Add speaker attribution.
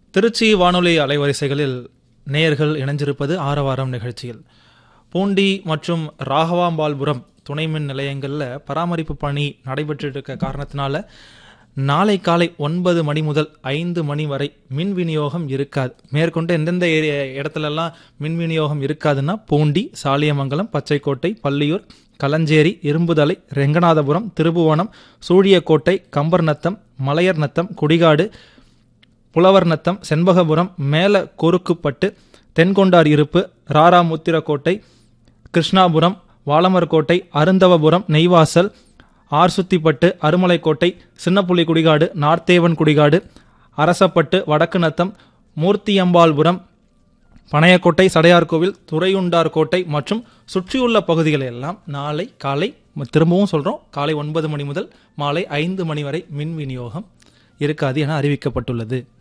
Speaker 1: திருச்சி வானொலி அலைவரிசைகளில் நேயர்கள் இணைஞ்சிருப்பது ஆரவாரம் நிகழ்ச்சியில் பூண்டி மற்றும் ராகவாம்பாள்புரம் துணை மின் நிலையங்களில் பராமரிப்பு பணி நடைபெற்று இருக்க காரணத்தினால நாளை காலை ஒன்பது மணி முதல் ஐந்து மணி வரை மின் விநியோகம் இருக்காது மேற்கொண்டு எந்தெந்த ஏரியா இடத்துலலாம் மின் விநியோகம் இருக்காதுன்னா பூண்டி சாலியமங்கலம் பச்சைக்கோட்டை பள்ளியூர் களஞ்சேரி இரும்புதலை ரெங்கநாதபுரம் திருபுவனம் சூழியக்கோட்டை கம்பர்நத்தம் மலையர் நத்தம் குடிகாடு புலவர் நத்தம் செண்பகபுரம் மேல கொருக்குப்பட்டு தென்கொண்டார் இருப்பு ராராமுத்திரக்கோட்டை கிருஷ்ணாபுரம் வாளமர்கோட்டை அருந்தவபுரம் நெய்வாசல் ஆர்சுத்திப்பட்டு அருமலைக்கோட்டை சின்னப்புலி குடிகாடு நார்த்தேவன் குடிகாடு அரசப்பட்டு வடக்கு நத்தம் மூர்த்தியம்பாள்புரம் பனையக்கோட்டை சடையார்கோவில் துறையுண்டார் கோட்டை மற்றும் சுற்றியுள்ள பகுதிகளை எல்லாம் நாளை காலை திரும்பவும் சொல்கிறோம் காலை ஒன்பது மணி முதல் மாலை ஐந்து மணி வரை மின் விநியோகம் இருக்காது என அறிவிக்கப்பட்டுள்ளது